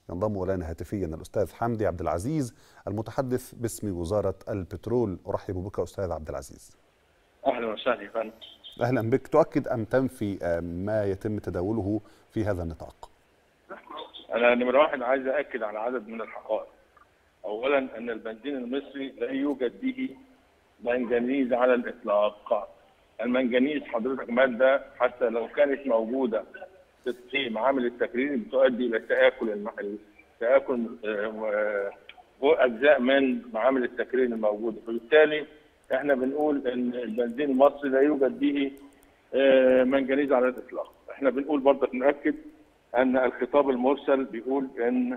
ينضم الينا هاتفيا الاستاذ حمدي عبد العزيز المتحدث باسم وزاره البترول ارحب بك استاذ عبد العزيز اهلا وسهلا يا فندم اهلا بك تؤكد ام تنفي ما يتم تداوله في هذا النطاق انا نمره واحد عايز اكد على عدد من الحقائق اولا ان البنزين المصري لا يوجد به منجنيز على الاطلاق المنجنيز حضرتك ماده حتى لو كانت موجوده في معامل التكرير بتؤدي الى تاكل المحل تاكل اجزاء من معامل التكرير الموجوده فبالتالي احنا بنقول ان البنزين المصري لا يوجد به منجنيز على الاطلاق احنا بنقول برضك ناكد ان الخطاب المرسل بيقول ان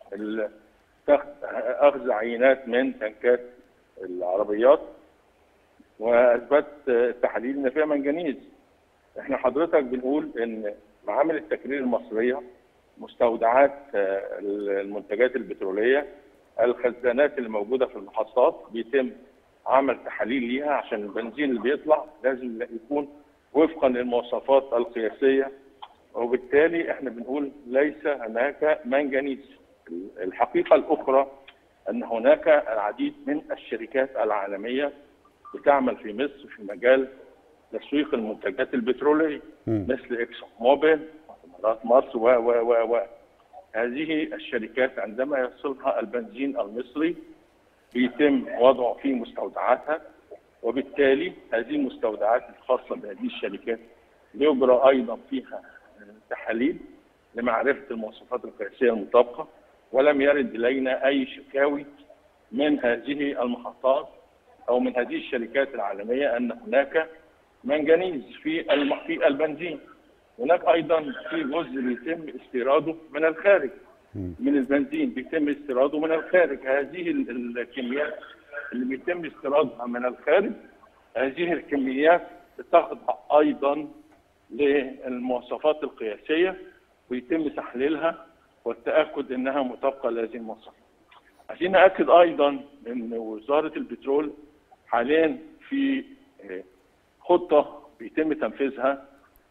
اخذ عينات من تنكات العربيات واثبت التحاليل ان فيها منجنيز احنا حضرتك بنقول ان معامل التكرير المصريه مستودعات المنتجات البتروليه الخزانات اللي موجوده في المحطات بيتم عمل تحاليل ليها عشان البنزين اللي بيطلع لازم يكون وفقا للمواصفات القياسيه وبالتالي احنا بنقول ليس هناك منجنيز الحقيقه الاخرى ان هناك العديد من الشركات العالميه بتعمل في مصر في مجال تسويق المنتجات البتروليه مثل اكسون موبيل امارات مصر و و و و هذه الشركات عندما يصلها البنزين المصري بيتم وضعه في مستودعاتها وبالتالي هذه المستودعات الخاصه بهذه الشركات يجرى ايضا فيها تحاليل لمعرفه المواصفات القياسيه المطابقه ولم يرد الينا اي شكاوي من هذه المحطات او من هذه الشركات العالميه ان هناك منجنيز في في البنزين هناك ايضا في جزء بيتم استيراده من الخارج من البنزين بيتم استيراده من الخارج هذه الكميات اللي بيتم استيرادها من الخارج هذه الكميات بتخضع ايضا للمواصفات القياسيه ويتم تحليلها والتاكد انها مطابقه لهذه المواصفات. عايزين ناكد ايضا ان وزاره البترول حاليا في خطه بيتم تنفيذها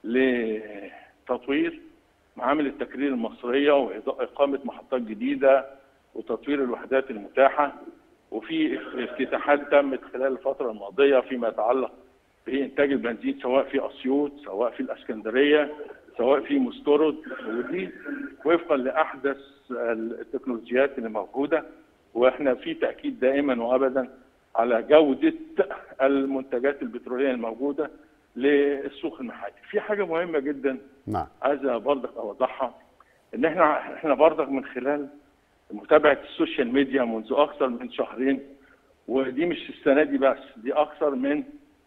لتطوير معامل التكرير المصريه واقامه محطات جديده وتطوير الوحدات المتاحه وفي افتتاحات تمت خلال الفتره الماضيه فيما يتعلق بانتاج البنزين سواء في اسيوط سواء في الاسكندريه سواء في مستورد ودي وفقا لاحدث التكنولوجيات اللي موجوده واحنا في تاكيد دائما وابدا على جوده المنتجات البتروليه الموجوده للسوق المحلي. في حاجه مهمه جدا نعم عايز برضك اوضحها ان احنا احنا برضك من خلال متابعه السوشيال ميديا منذ اكثر من شهرين ودي مش السنه دي بس دي اكثر من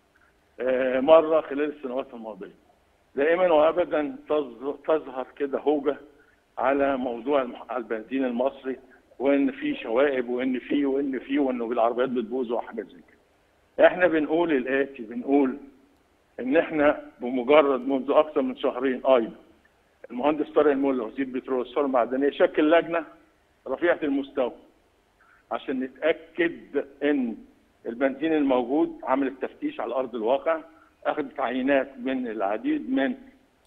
مره خلال السنوات الماضيه. دائما وابدا تظهر كده هوجه على موضوع البنزين المصري وان في شوائب وان في وان في وانه العربيات بتبوظ وحاجات زي كده. احنا بنقول الاتي بنقول ان احنا بمجرد منذ اكثر من شهرين ايضا المهندس طارق الملا وزير البترول والثروه المعدنيه شكل لجنه رفيعه المستوى عشان نتاكد ان البنزين الموجود عمل التفتيش على ارض الواقع اخذت عينات من العديد من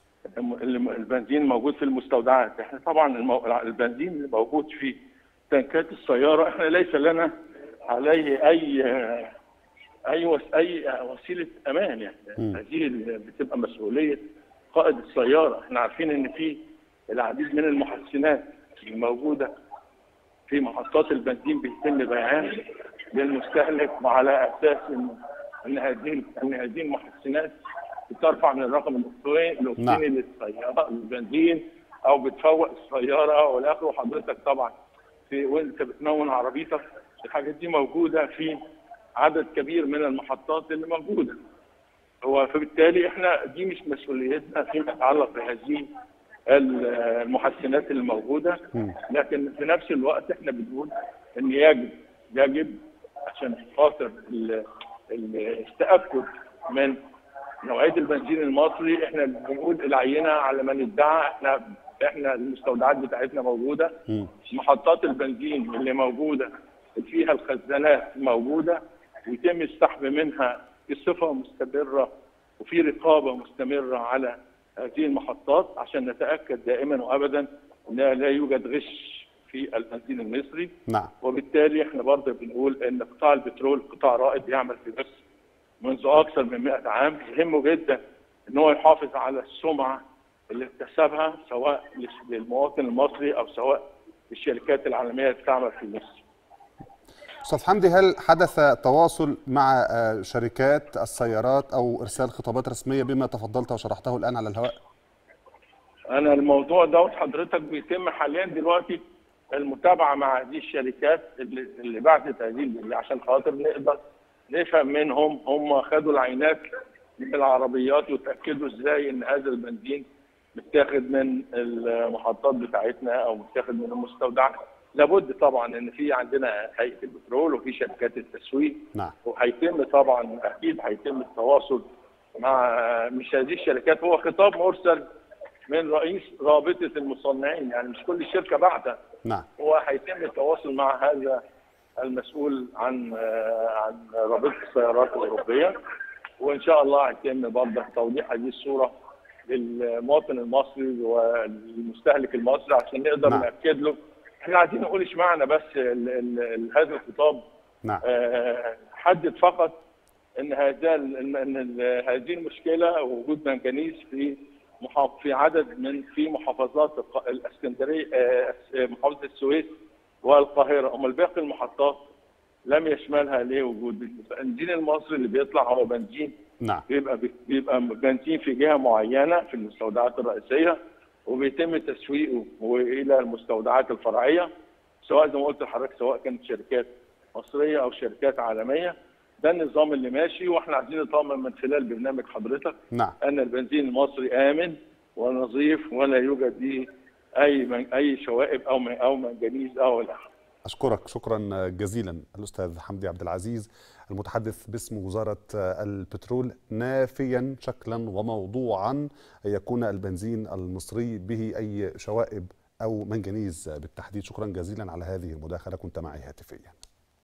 البنزين الموجود في المستودعات احنا طبعا البنزين اللي موجود في تنكات السياره احنا ليس لنا عليه اي اي وس... اي وسيله امان يعني هذه بتبقى مسؤوليه قائد السياره احنا عارفين ان في العديد من المحسنات الموجوده في محطات البنزين بيتم بيعها للمستهلك وعلى اساس ان ان هذه ان هذه المحسنات بترفع من الرقم الاكسجيني نعم. للسياره البنزين او بتفوق السياره والى اخره وحضرتك طبعا في وانت بتمون عربيتك الحاجات دي موجوده في عدد كبير من المحطات اللي موجوده هو فبالتالي احنا دي مش مسؤوليتنا فيما يتعلق بهذه المحسنات اللي موجوده لكن في نفس الوقت احنا بنقول ان يجب يجب عشان خاطر التاكد من نوعيه البنزين المصري احنا بنقول العينه على من ادعى احنا احنا المستودعات بتاعتنا موجوده محطات البنزين اللي موجوده فيها الخزانات موجوده ويتم السحب منها بصفه مستمره وفي رقابه مستمره على هذه المحطات عشان نتاكد دائما وابدا ان لا يوجد غش في البنزين المصري نعم وبالتالي احنا برضه بنقول ان قطاع البترول قطاع رائد يعمل في مصر منذ اكثر من 100 عام يهمه جدا ان هو يحافظ على السمعه اللي اكتسبها سواء للمواطن المصري او سواء للشركات العالميه اللي تعمل في مصر. استاذ حمدي هل حدث تواصل مع آه، شركات السيارات او ارسال خطابات رسميه بما تفضلت وشرحته الان على الهواء؟ انا الموضوع دوت حضرتك بيتم حاليا دلوقتي المتابعه مع هذه الشركات اللي, اللي بعتت هذه اللي عشان خاطر نقدر نفهم منهم هم خدوا العينات من العربيات وتاكدوا ازاي ان هذا البنزين متاخد من المحطات بتاعتنا او متاخد من المستودعات لابد طبعا ان في عندنا هيئه البترول وفي شركات التسويق نعم وهيتم طبعا اكيد هيتم التواصل مع مش هذه الشركات هو خطاب مرسل من رئيس رابطه المصنعين يعني مش كل شركه بعتة نعم هو هيتم التواصل مع هذا المسؤول عن عن رابطه السيارات الاوروبيه وان شاء الله هيتم برضه توضيح هذه الصوره للمواطن المصري والمستهلك المصري عشان نقدر نعم. ناكد له احنا عايزين نقول اشمعنى بس ال ال ال هذا الخطاب نعم آه، حدد فقط ان هذا ال- ان ال- هذه المشكله وجود منجنيز في محافظ في عدد من في محافظات الق- الاسكندريه آه، محافظه السويس والقاهره امال باقي المحطات لم يشملها ليه وجود البنزين المصري اللي بيطلع هو بنزين نعم بيبقى بيبقى بنزين في جهه معينه في المستودعات الرئيسيه وبيتم تسويقه والى المستودعات الفرعيه سواء زي ما قلت لحضرتك سواء كانت شركات مصريه او شركات عالميه ده النظام اللي ماشي واحنا عايزين نطمن من خلال برنامج حضرتك نعم ان البنزين المصري امن ونظيف ولا يوجد فيه اي من اي شوائب او من او منجنيز او لا أشكرك شكرا جزيلا الأستاذ حمدي عبد العزيز المتحدث باسم وزارة البترول نافيا شكلا وموضوعا أن يكون البنزين المصري به أي شوائب أو منجنيز بالتحديد شكرا جزيلا على هذه المداخلة كنت معي هاتفيا